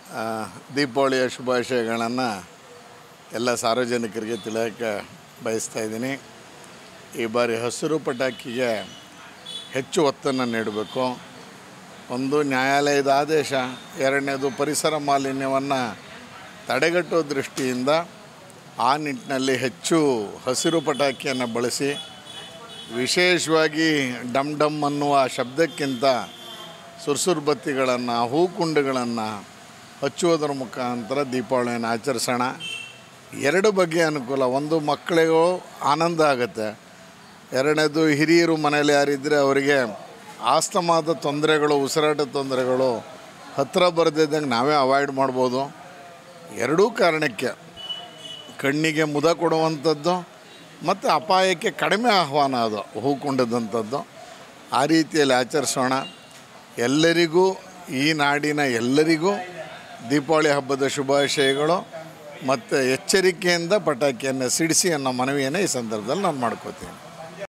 ಆ, ದೀಪಾವಳಿಯ ಶುಭಾಶಯಗಳನ್ನು ಎಲ್ಲ ಸಾರ್ವಜನಿಕರಿಗೆ ತಿಳಿಯೋಕ್ಕೆ ಬಯಸ್ತಾ ಇದ್ದೀನಿ ಈ ಬಾರಿ ಹಸಿರು ಪಟಾಕಿಗೆ ಹೆಚ್ಚು ಒತ್ತನ್ನು ನೀಡಬೇಕು ಒಂದು ನ್ಯಾಯಾಲಯದ ಆದೇಶ ಎರಡನೇದು ಪರಿಸರ ಮಾಲಿನ್ಯವನ್ನು ತಡೆಗಟ್ಟುವ ದೃಷ್ಟಿಯಿಂದ ಆ ನಿಟ್ಟಿನಲ್ಲಿ ಹೆಚ್ಚು ಹಸಿರು ಪಟಾಕಿಯನ್ನು ಬಳಸಿ ವಿಶೇಷವಾಗಿ ಡಮ್ ಡಮ್ ಅನ್ನುವ ಶಬ್ದಕ್ಕಿಂತ ಸುರ್ಸುರು ಬತ್ತಿಗಳನ್ನು ಹೂಕುಂಡಗಳನ್ನು ಹಚ್ಚುವುದರ ಮುಖಾಂತರ ದೀಪಾವಳಿಯನ್ನು ಆಚರಿಸೋಣ ಎರಡು ಬಗೆಯ ಅನುಕೂಲ ಒಂದು ಮಕ್ಕಳಿಗೂ ಆನಂದ ಆಗುತ್ತೆ ಎರಡನೇದು ಹಿರಿಯರು ಮನೇಲಿ ಯಾರಿದ್ದರೆ ಅವರಿಗೆ ಆಸ್ತಮಾದ ತೊಂದರೆಗಳು ಉಸಿರಾಟ ತೊಂದರೆಗಳು ಹತ್ತಿರ ಬರದಿದ್ದಂಗೆ ನಾವೇ ಅವಾಯ್ಡ್ ಮಾಡ್ಬೋದು ಎರಡೂ ಕಾರಣಕ್ಕೆ ಕಣ್ಣಿಗೆ ಮುದ ಕೊಡುವಂಥದ್ದು ಮತ್ತು ಅಪಾಯಕ್ಕೆ ಕಡಿಮೆ ಆಹ್ವಾನ ಅದು ಹೂಕೊಂಡದಂಥದ್ದು ಆ ರೀತಿಯಲ್ಲಿ ಆಚರಿಸೋಣ ಎಲ್ಲರಿಗೂ ಈ ನಾಡಿನ ಎಲ್ಲರಿಗೂ ದೀಪಾವಳಿ ಹಬ್ಬದ ಶುಭಾಶಯಗಳು ಮತ್ತು ಎಚ್ಚರಿಕೆಯಿಂದ ಪಟಾಕಿಯನ್ನು ಸಿಡಿಸಿ ಅನ್ನೋ ಮನವಿಯನ್ನು ಈ ಸಂದರ್ಭದಲ್ಲಿ ನಾನು ಮಾಡ್ಕೋತೀನಿ